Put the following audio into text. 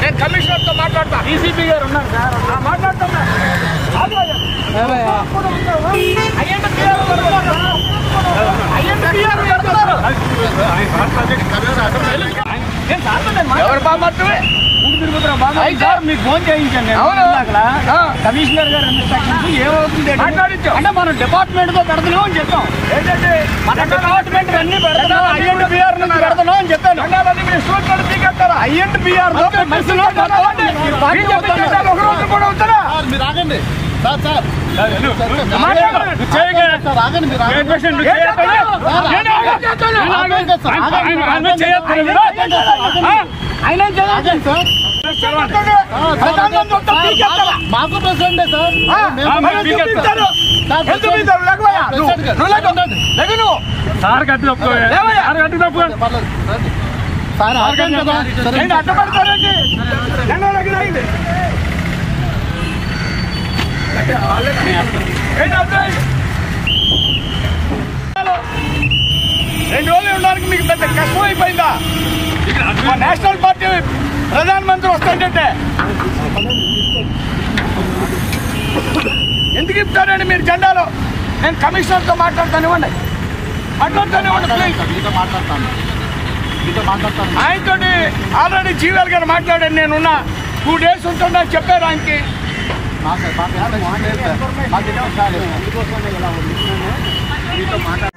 నేను కమిషనర్ తో మాట్లాడతా డీసీపీ గారు ఉన్నారు సార్ ఆ, మాట్లాడుతున్నా ఆగలేదు. అయ్యండి పిఆర్ పెడతారు. అయ్యండి పిఆర్ పెడతారు. నేను సార్తో నేను ఎవరు బామ్మర్తువే మూడు తిరుగుతున్నా బాగా అయితే? సార్ మీకు ఫోన్ చేయించాను నేను అవును. ఇందాకలా. ఆ. కమిషనర్ గారు ఇన్స్ట్రక్షన్స్ ఏమవుతుంది ఏంటి? మాట్లాడించాం. అంటే మనం డిపార్ట్మెంట్ తో పెడతాం అని చెప్పాం ఏంటంటే మన డిపార్ట్మెంట్ అన్ని పెడతాం ఐఎండ్ బిఆర్ నుంచి పెడతాం అని చెప్పాను జెండాలన్నీ మీరు స్టూడెంట్ పీకెత్తారా ఐఎండ్ బిఆర్ తో బస్సులో పెట్టాలి. ఈ పార్టీ బీజేపీ వద్దన్నారు. జెండాలు ఒక రోజు కూడా ఉంచారా సార్ మీరు ఆగండి సార్ సార్ మాట్లాడు. నువ్వు చేయగా. సార్ ఆగండి మీరు ఆగండి. పేషెంట్ నువ్వు ఏం చేయొద్దు. చేస్తావు? నేను ఆగం చేస్తాను. నేను ఆగం. ఆగండి సార్, ఆయన- ఆగండి. ఆయన- ఆయన చేయొద్దు. ఆగండి సార్, ఆగండి. ఆ? ఆయన ఏం చేయాలి? ఆగండి సార్ ప్రధానం మొత్తం పీకెత్తారా? మాకు ప్రెసిడెంటే సార్ ఆ, మేము- ఆ, మరి పీకెత్తారు. ఎందుకు పీకుతారు? సార్, ఎందుకు పీకుతారు? లేకపోయా? నువ్వు ప్రెసిడెంట్ గారు. నువ్వు లేకు. లేకు నువ్వు. సార్ గట్టి తప్పుకో లేవయ్యా. సార్ గట్టి తప్పుకో పర్లేదు, రండి. సార్ ఆగండి కదా సరే ఏంటి అడ్డపడతారేంటి? జెండాలకి రాయింది. ఏంటి అర్థం? రెండు రోజులు ఉండడానికి మీకు పెద్ద కష్టం అయిపోయిందా మా నేషనల్ పార్టీ ప్రధానమంత్రి వస్తుంటే ఎందుకు ఇస్తారండి మీరు జెండాలో నేను కమిషనర్తో మాట్లాడతానివ్వండి మాట్లాడతానివ్వండి ప్లీజ్ మీతో మాట్లాడతాను మీతో మాట్లాడతాను ఆయనతోటి ఆల్రెడీ జీవల్ గారు మాట్లాడాను నేనున్నా టూ డేస్ ఉంటుండే చెప్పారు ఆయనకి మాకు మాకు మాకు మాకు సార్ మీతో మాట్లాడ